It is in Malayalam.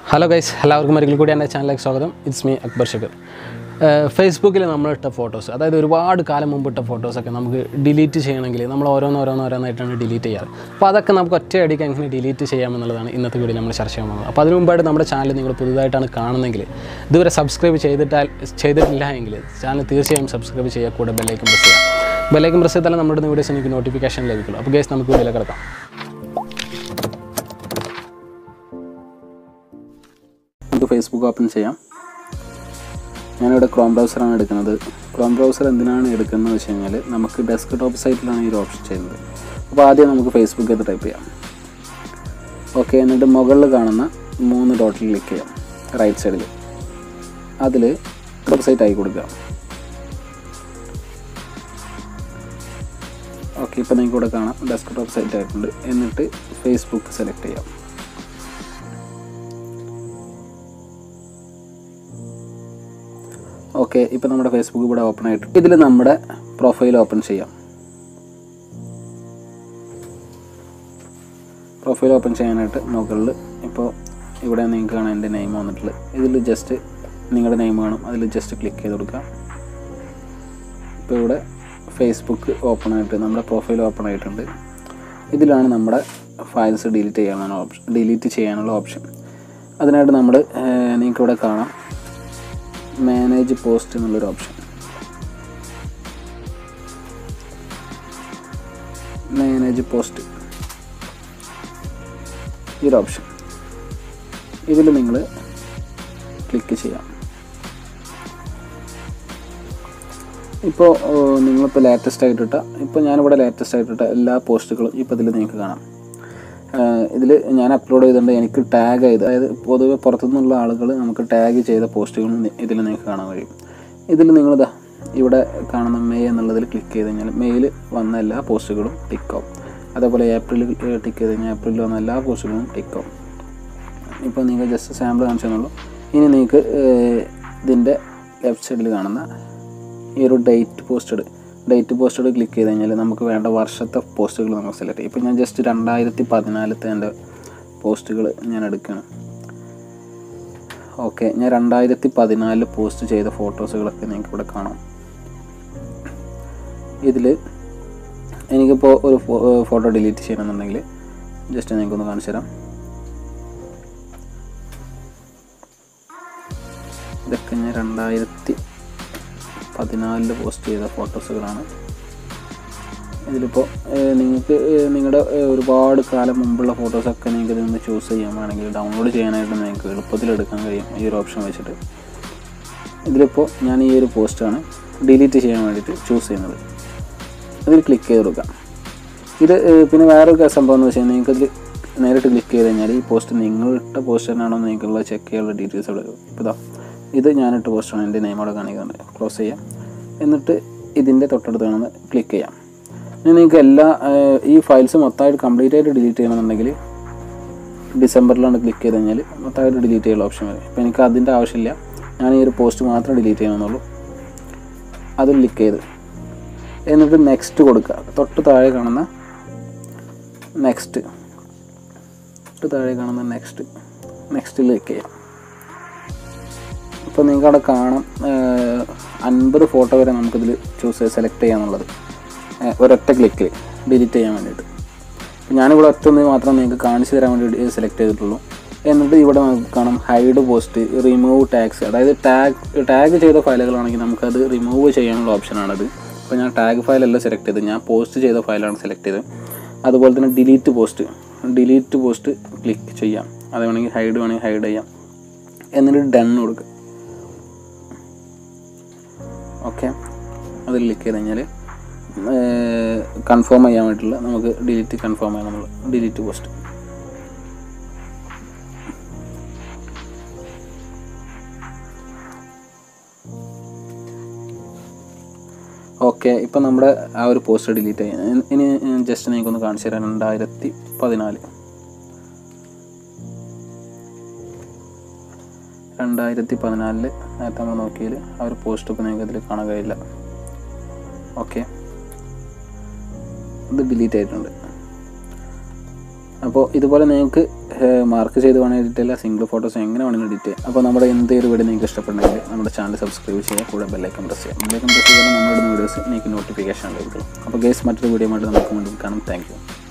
ഹലോ ഗൈസ് എല്ലാവർക്കും ഒരിക്കൽ കൂടി എൻ്റെ ചാനലിലേക്ക് സ്വാഗതം ഇറ്റ്സ് മീ അക്ബർ ഷക്കർ ഫേസ്ബുക്കിൽ നമ്മളിട്ട ഫോട്ടോസ് അതായത് ഒരുപാട് കാലം മുമ്പ് ഇട്ട ഫോട്ടോസൊക്കെ നമുക്ക് ഡിലീറ്റ് ചെയ്യണമെങ്കിൽ നമ്മൾ ഓരോന്ന് ഓരോന്ന് ഓരോന്നായിട്ടാണ് ഡിലീറ്റ് ചെയ്യാറ് അപ്പോൾ അതൊക്കെ നമുക്ക് ഒറ്റയടിക്ക് എങ്ങനെ ഡിലീറ്റ് ചെയ്യാമെന്നുള്ളതാണ് ഇന്നത്തെ വീഡിയോ നമ്മൾ ചർച്ച ചെയ്യാൻ പോകുന്നത് അപ്പോൾ അതിന് മുമ്പായിട്ട് നമ്മുടെ ചാനൽ നിങ്ങൾ പുതുതായിട്ടാണ് കാണുന്നതെങ്കിൽ ഇതുവരെ സബ്സ്ക്രൈബ് ചെയ്തിട്ടാൽ ചെയ്തിട്ടില്ല എങ്കിൽ ചാനൽ തീർച്ചയായും സബ്സ്ക്രൈബ് ചെയ്യുക കൂടെ ബെല്ലൈക്കും പ്രസ് ചെയ്യുക ബെല്ലൈക്കും പ്രസ് ചെയ്താൽ നമ്മുടെ വീഡിയോസ് എനിക്ക് നോട്ടിഫിക്കേഷൻ ലഭിക്കുള്ളൂ അപ്പോൾ ഗൈസ് നമുക്ക് വീഡിയോയിൽ കിടക്കാം നമുക്ക് ഫേസ്ബുക്ക് ഓപ്പൺ ചെയ്യാം ഞാനിവിടെ ക്രോം ബ്രൗസറാണ് എടുക്കുന്നത് ക്രോം ബ്രൗസർ എന്തിനാണ് എടുക്കുന്നത് വെച്ച് കഴിഞ്ഞാൽ നമുക്ക് ഡെസ്ക് ടോപ്പ് സൈറ്റിലാണ് ഈ ഒരു ഓപ്ഷൻ ചെയ്യുന്നത് അപ്പോൾ ആദ്യം നമുക്ക് ഫേസ്ബുക്ക് എന്ന് ടൈപ്പ് ചെയ്യാം ഓക്കെ എന്നിട്ട് മുകളിൽ കാണുന്ന മൂന്ന് ഡോട്ടിൽ ക്ലിക്ക് ചെയ്യാം റൈറ്റ് സൈഡിൽ അതിൽ ടോപ്പ് സൈറ്റ് ആയി കൊടുക്കുക ഓക്കെ ഇപ്പോൾ നിങ്ങൾക്ക് ഇവിടെ കാണാം ഡെസ്ക് ടോപ്പ് സൈറ്റ് ആയിട്ടുണ്ട് എന്നിട്ട് ഫേസ്ബുക്ക് സെലക്ട് ചെയ്യാം ഓക്കെ ഇപ്പോൾ നമ്മുടെ ഫേസ്ബുക്ക് ഇവിടെ ഓപ്പൺ ആയിട്ട് ഇതിൽ നമ്മുടെ പ്രൊഫൈൽ ഓപ്പൺ ചെയ്യാം പ്രൊഫൈൽ ഓപ്പൺ ചെയ്യാനായിട്ട് മുകളിൽ ഇപ്പോൾ ഇവിടെ നിങ്ങൾക്ക് കാണാൻ എൻ്റെ നെയിം വന്നിട്ടുള്ളത് ഇതിൽ ജസ്റ്റ് നിങ്ങളുടെ നെയിം കാണും അതിൽ ജസ്റ്റ് ക്ലിക്ക് ചെയ്ത് കൊടുക്കുക ഇപ്പോൾ ഇവിടെ ഫേസ്ബുക്ക് ഓപ്പൺ ആയിട്ട് നമ്മുടെ പ്രൊഫൈൽ ഓപ്പൺ ആയിട്ടുണ്ട് ഇതിലാണ് നമ്മുടെ ഫയൽസ് ഡിലീറ്റ് ചെയ്യാനുള്ള ഓപ്ഷൻ ഡിലീറ്റ് ചെയ്യാനുള്ള ഓപ്ഷൻ അതിനായിട്ട് നമ്മൾ നിങ്ങൾക്ക് ഇവിടെ കാണാം മാനേജ് പോസ്റ്റ് എന്നുള്ളൊരു ഓപ്ഷൻ മാനേജ് പോസ്റ്റ് ഈ ഒരു ഓപ്ഷൻ ഇതിൽ നിങ്ങൾ ക്ലിക്ക് ചെയ്യാം ഇപ്പോൾ നിങ്ങളിപ്പോൾ ലേറ്റസ്റ്റ് ആയിട്ടിട്ട ഇപ്പോൾ ഞാനിവിടെ ലേറ്റസ്റ്റ് ആയിട്ടിട്ട എല്ലാ പോസ്റ്റുകളും ഇപ്പോൾ ഇതിൽ നിങ്ങൾക്ക് കാണാം ഇതിൽ ഞാൻ അപ്ലോഡ് ചെയ്തിട്ടുണ്ട് എനിക്ക് ടാഗ് ചെയ്ത് അതായത് പൊതുവെ പുറത്തുനിന്നുള്ള ആളുകൾ നമുക്ക് ടാഗ് ചെയ്ത പോസ്റ്റുകളും ഇതിൽ നിങ്ങൾക്ക് കാണാൻ കഴിയും ഇതിൽ നിങ്ങളിതാ ഇവിടെ കാണുന്ന മെയ് എന്നുള്ളതിൽ ക്ലിക്ക് ചെയ്ത് കഴിഞ്ഞാൽ മെയിൽ വന്ന എല്ലാ പോസ്റ്റുകളും ടിക്കാവും അതേപോലെ ഏപ്രിൽ ടിക്ക് ചെയ്ത് കഴിഞ്ഞാൽ ഏപ്രിലിൽ വന്ന എല്ലാ പോസ്റ്റുകളും ടിക്കാവും ഇപ്പോൾ നിങ്ങൾ ജസ്റ്റ് സാമ്പിൾ കാണിച്ചു തന്നുള്ളൂ ഇനി നിങ്ങൾക്ക് ഇതിൻ്റെ ലെഫ്റ്റ് സൈഡിൽ കാണുന്ന ഈ ഒരു date posted date posted click ചെയ്ത് കഴിഞ്ഞാൽ നമുക്ക് വേണ്ട വർഷത്തെ പോസ്റ്റുകൾ നമുക്ക് സെലക്ട് ചെയ്യും ഇപ്പോൾ ഞാൻ ജസ്റ്റ് രണ്ടായിരത്തി പതിനാലത്തെ എൻ്റെ പോസ്റ്റുകൾ ഞാൻ എടുക്കുകയാണ് ഓക്കെ ഞാൻ രണ്ടായിരത്തി പതിനാലിൽ പോസ്റ്റ് ചെയ്ത ഫോട്ടോസുകളൊക്കെ നിങ്ങൾക്ക് ഇവിടെ കാണാം ഇതിൽ എനിക്കിപ്പോൾ ഒരു ഫോട്ടോ ഡിലീറ്റ് ചെയ്യണമെന്നുണ്ടെങ്കിൽ ജസ്റ്റ് നിങ്ങൾക്കൊന്ന് കാണിച്ചു തരാം ഇതൊക്കെ ഞാൻ രണ്ടായിരത്തി പതിനാലിൽ പോസ്റ്റ് ചെയ്ത ഫോട്ടോസുകളാണ് ഇതിലിപ്പോൾ നിങ്ങൾക്ക് നിങ്ങളുടെ ഒരുപാട് കാലം മുമ്പുള്ള ഫോട്ടോസൊക്കെ നിങ്ങൾക്ക് ഇതിൽ നിന്ന് ചൂസ് ചെയ്യാൻ വേണമെങ്കിൽ ഡൗൺലോഡ് ചെയ്യാനായിട്ട് നിങ്ങൾക്ക് എളുപ്പത്തിൽ എടുക്കാൻ കഴിയും ഈ ഒരു ഓപ്ഷൻ വെച്ചിട്ട് ഇതിലിപ്പോൾ ഞാൻ ഈ ഒരു പോസ്റ്റാണ് ഡിലീറ്റ് ചെയ്യാൻ വേണ്ടിയിട്ട് ചൂസ് ചെയ്യുന്നത് അതിൽ ക്ലിക്ക് ചെയ്ത് കൊടുക്കാം ഇത് പിന്നെ വേറൊരു സംഭവം എന്ന് വെച്ചാൽ നിങ്ങൾക്ക് ഇതിൽ നേരിട്ട് ക്ലിക്ക് ചെയ്ത് കഴിഞ്ഞാൽ ഈ പോസ്റ്റ് നിങ്ങളിട്ട പോസ്റ്റ് തന്നെയാണോ നിങ്ങൾക്കുള്ള ചെക്ക് ചെയ്യാനുള്ള ഡീറ്റെയിൽസ് അവിടെ ഇപ്പോൾ ഇതാ ഇത് ഞാനിട്ട് പോസ്റ്റാണ് എൻ്റെ നെയിം അവിടെ കാണിക്കുന്നുണ്ട് ക്ലോസ് ചെയ്യാം എന്നിട്ട് ഇതിൻ്റെ തൊട്ടടുത്ത് കാണുന്ന ക്ലിക്ക് ചെയ്യാം ഇനി നിങ്ങൾക്ക് എല്ലാ ഈ ഫയൽസ് മൊത്തമായിട്ട് കംപ്ലീറ്റ് ആയിട്ട് ഡിലീറ്റ് ചെയ്യണമെന്നുണ്ടെങ്കിൽ ഡിസംബറിലാണ് ക്ലിക്ക് ചെയ്ത് കഴിഞ്ഞാൽ മൊത്തമായിട്ട് ഡിലീറ്റ് ചെയ്യാനുള്ള ഓപ്ഷൻ വരും ഇപ്പോൾ എനിക്ക് അതിൻ്റെ ആവശ്യമില്ല ഞാൻ ഈ ഒരു പോസ്റ്റ് മാത്രം ഡിലീറ്റ് ചെയ്യണമെന്നുള്ളൂ അത് ക്ലിക്ക് ചെയ്ത് എന്നിട്ട് നെക്സ്റ്റ് കൊടുക്കുക തൊട്ട് താഴെ കാണുന്ന നെക്സ്റ്റ് തൊട്ട് താഴെ കാണുന്ന നെക്സ്റ്റ് നെക്സ്റ്റിൽ ക്ലിക്ക് ചെയ്യാം ഇപ്പോൾ നിങ്ങൾക്ക് അവിടെ കാണാം അൻപത് ഫോട്ടോ വരെ നമുക്കിതിൽ ചൂസ് സെലക്ട് ചെയ്യാന്നുള്ളത് ഒരൊറ്റ ക്ലിക്കിൽ ഡിലീറ്റ് ചെയ്യാൻ വേണ്ടിയിട്ട് ഞാനിവിടെ ഒറ്റ ഒന്ന് മാത്രം നിങ്ങൾക്ക് കാണിച്ചു തരാൻ വേണ്ടി സെലക്ട് ചെയ്തിട്ടുള്ളൂ എന്നിട്ട് ഇവിടെ നമുക്ക് കാണാം ഹൈഡ് പോസ്റ്റ് റിമൂവ് ടാഗ്സ് അതായത് ടാഗ് ടാഗ് ചെയ്ത ഫയലുകളാണെങ്കിൽ നമുക്കത് റിമൂവ് ചെയ്യാനുള്ള ഓപ്ഷനാണത് ഇപ്പോൾ ഞാൻ ടാഗ് ഫയലല്ല സെലക്ട് ചെയ്തത് ഞാൻ പോസ്റ്റ് ചെയ്ത ഫയലാണ് സെലക്ട് ചെയ്തത് അതുപോലെ തന്നെ delete post delete post click ചെയ്യാം അത് വേണമെങ്കിൽ ഹൈഡ് വേണമെങ്കിൽ ഹൈഡ് ചെയ്യാം എന്നിട്ട് ഡൺ കൊടുക്കുക ഓക്കെ അത് ക്ലിക്ക് ചെയ്ത് കഴിഞ്ഞാൽ കൺഫേം ചെയ്യാൻ വേണ്ടിയിട്ടുള്ള നമുക്ക് ഡിലീറ്റ് കൺഫേം ചെയ്യണം നമ്മൾ ഡിലീറ്റ് പോസ്റ്റ് ഓക്കെ ഇപ്പം നമ്മുടെ ആ ഒരു പോസ്റ്റ് ഡിലീറ്റ് ആയി ഇനി ജസ്റ്റ് നിങ്ങൾക്കൊന്ന് കാണിച്ചു തരാം രണ്ടായിരത്തി പതിനാല് രണ്ടായിരത്തി പതിനാലിൽ നേരത്തെ നമ്മൾ നോക്കിയാൽ ആ ഒരു പോസ്റ്റ് ഇപ്പോൾ നിങ്ങൾക്ക് ഇതിൽ കാണാൻ കഴിയില്ല ഓക്കെ ഇത് ഡിലീറ്റ് ആയിട്ടുണ്ട് അപ്പോൾ ഇതുപോലെ നിങ്ങൾക്ക് മാർക്ക് ചെയ്ത് വേണമെങ്കിൽ എഡിറ്റ് ചെയ്യാം സിംഗിൾ ഫോട്ടോസ് എങ്ങനെ വേണമെങ്കിലും എഡിറ്റ് ചെയ്യാം അപ്പോൾ നമ്മുടെ എന്തെങ്കിലും വീഡിയോ നിങ്ങൾക്ക് ഇഷ്ടപ്പെട്ടുണ്ടെങ്കിൽ നമ്മുടെ ചാനൽ സബ്സ്ക്രൈബ് ചെയ്യുക കൂടെ ബെല്ലൈക്കൻ പ്രസ് ചെയ്യാം ബെല്ലൈക്കൻ പ്രസ് ചെയ്താൽ നമ്മളിടുന്ന വീഡിയോസ് നിങ്ങൾക്ക് നോട്ടിഫിക്കേഷൻ ലഭിക്കും അപ്പോൾ ഗേസ് മറ്റൊരു വീഡിയോ ആയിട്ട് നമുക്ക് മുന്നിൽ കാണാം താങ്ക് യു